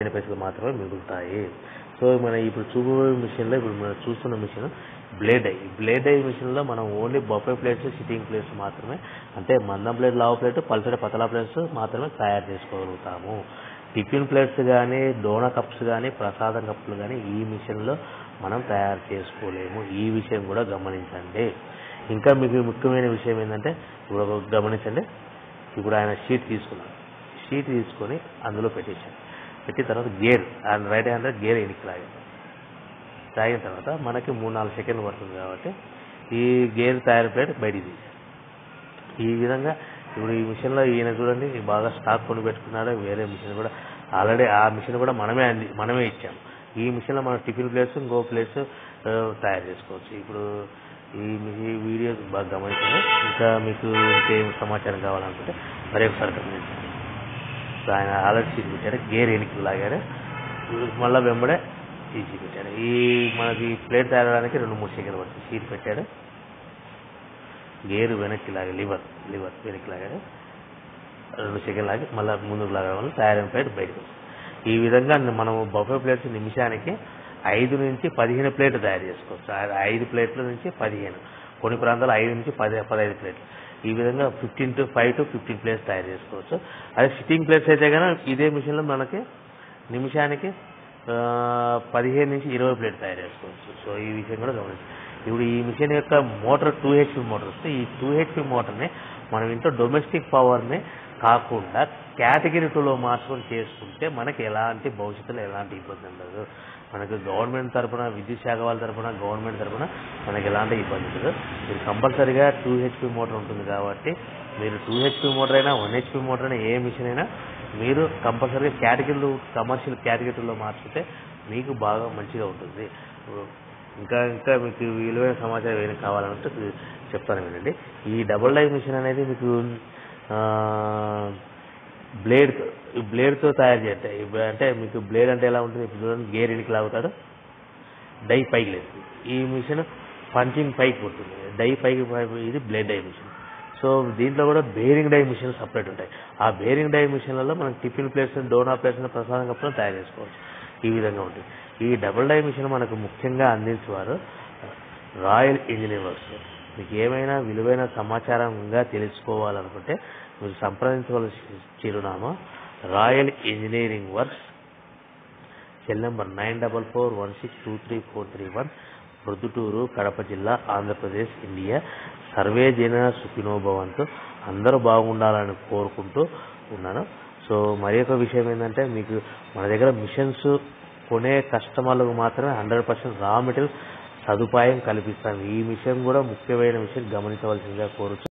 పదిహేను పైసలు మాత్రమే మిగులుతాయి సో మన ఇప్పుడు చూపబోయే మిషన్లో ఇప్పుడు మనం చూస్తున్న machine blade I blade I మిషన్లో మనం only buffet plates sitting plates మాత్రమే అంటే మందం ప్లేట్ లావు ప్లేట్ పల్సటి పతలా ప్లేట్స్ మాత్రమే తయారు చేసుకోగలుగుతాము టిఫిన్ ప్లేట్స్ కానీ డోనా కప్స్ కానీ ప్రసాదం కప్పులు కానీ ఈ మిషన్లో మనం తయారు చేసుకోలేము ఈ విషయం కూడా గమనించండి ఇంకా మీకు ముఖ్యమైన విషయం ఏంటంటే ఇప్పుడు ఒక గమనించండి ఇప్పుడు ఆయన షీట్ తీసుకున్నాడు షీట్ తీసుకొని అందులో పెట్టేశాడు పెట్టిన తర్వాత గేర్ ఆయన రైట్ హ్యాండ్ గేర్ ఎనికి లాగాడు తాగిన తర్వాత మనకి మూడు నాలుగు సెకండ్లు పడుతుంది కాబట్టి ఈ గేర్ తయారు ప్లేట్ బయటికి తీసాడు ఈ విధంగా ఇప్పుడు ఈ మిషన్లో ఈయన చూడండి బాగా స్టాక్ కొని పెట్టుకున్నాడు వేరే మిషన్ కూడా ఆల్రెడీ ఆ మిషన్ కూడా మనమే అంది మనమే ఇచ్చాము ఈ మిషన్లో మనం టిఫిన్ ప్లేట్స్ ఇంకో ప్లేట్స్ తయారు చేసుకోవచ్చు ఇప్పుడు ఈ మీ- ఈ వీడియో బాగా గమనించండి ఇంకా మీకు ఇంకేం సమాచారం కావాలనుకుంటే మరి ఒకసారి గమనించండి సో ఆయన ఆల్రెడీ సీట్ పెట్టాడు గేర్ ఎనికి లాగాడు మళ్ళీ వెంబడే తీసి పెట్టాడు ఈ మనకి ప్లేట్ తయారడానికి రెండు మూడు సెకండ్లు పడుతుంది సీట్ పెట్టాడు గేరు వెనక్కి లాగా లివర్ లివర్ వెనక్కి లాగాడు రెండు సెకండ్ లాగి మళ్ళీ ముందుకు లాగడం వల్ల తయారైన ప్లేట్ బయటకు వస్తుంది ఈ విధంగా మనం బఫే ప్లేట్స్ నిమిషానికి ఐదు నుంచి పదిహేను ప్లేట్లు తయారు చేసుకోవచ్చు ఆ ఐదు ప్లేట్ల నుంచి పదిహేను కొన్ని ప్రాంతాలు ఐదు నుంచి పది పదహైదు ప్లేట్లు ఈ విధంగా fifteen to five to fifteen plates తయారు చేసుకోవచ్చు అదే సిట్టింగ్ ప్లేట్స్ అయితే కనుక ఇదే మిషన్లో మనకి నిమిషానికి ఆ, పదిహేను నుంచి ఇరవై ప్లేట్ తయారు చేసుకోవచ్చు సో ఈ విషయం కూడా గమనించాలి ఇప్పుడు ఈ మిషన్ యొక్క మోటార్ టూ హెచ్పి మోటార్ వస్తే ఈ టూ హెచ్పి మోటార్ని మనం ఇంట్లో డొమెస్టిక్ పవర్ని కాకుండా కేటగిరీ టూలో మార్చుకొని చేసుకుంటే మనకి ఎలాంటి భవిష్యత్తులో ఎలాంటి ఇబ్బంది ఉండదు మనకు గవర్నమెంట్ తరపున విద్యుత్ శాఖ వాళ్ళ తరపున గవర్నమెంట్ తరపున మనకి ఎలాంటి ఇబ్బంది ఉండదు మీరు కంపల్సరీగా టూ హెచ్పి మోటార్ ఉంటుంది కాబట్టి మీరు టూ హెచ్పి మోటార్ అయినా వన్ హెచ్పి మోటార్ అయినా ఏ మిషన్ అయినా మీరు కంపల్సరీగా కేటగిరీలు కమర్షియల్ కేటగిరీలో మార్చితే మీకు బాగా మంచిగా ఉంటుంది ఇంకా ఇంకా మీకు విలువైన సమాచారం ఏమైనా కావాలంటే చెప్తాను వినండి ఈ డబుల్ డై మిషన్ అనేది మీకు బ్లేడ్ బ్లేడ్తో తయారు చేస్తాయి ఇప్పుడు అంటే మీకు బ్లేడ్ అంటే ఎలా ఉంటుంది ఇప్పుడు చూడండి గేర్ ఇనికి లాగుతాడు డై పైకి లేదు ఈ మిషన్ పంచింగ్ పైకి ఉంటుంది డై పైకి పై- ఇది బ్లేడ్ డై మిషన్ సో దీంట్లో కూడా బేరింగ్ డై మిషన్ సపరేట్ ఉంటాయి ఆ బేరింగ్ డై మిషన్లలో మనం టిఫిన్ ప్లేట్స్ డోనా ప్లేట్స్ ప్రసాదం కప్పులు తయారు చేసుకోవచ్చు ఈ విధంగా ఉంటుంది ఈ డబుల్ డై మిషన్ మనకు ముఖ్యంగా అందించేవారు రాయల్ ఇంజనీర్ వర్క్స్ మీకు ఏమైనా విలువైన సమాచారంగా తెలుసుకోవాలనుకుంటే మీరు సంప్రదించవలసిన చిరునామా royal engineering works cell number nine double four one six two three four three one Proddatur Kadapa జిల్లా ఆంధ్రప్రదేశ్ ఇండియా సర్వే జన సుఖినోభవంతో అందరూ బాగుండాలని కోరుకుంటూ ఉన్నాను సో మరి ఒక విషయం ఏంటంటే మీకు మన దగ్గర మిషన్స్ కొనే కస్టమర్లకు మాత్రమే హండ్రెడ్ పర్సెంట్ రా మెటీరియల్ సదుపాయం కల్పిస్తాం ఈ విషయం కూడా ముఖ్యమైన విషయం గమనించవలసిందిగా కోరుచు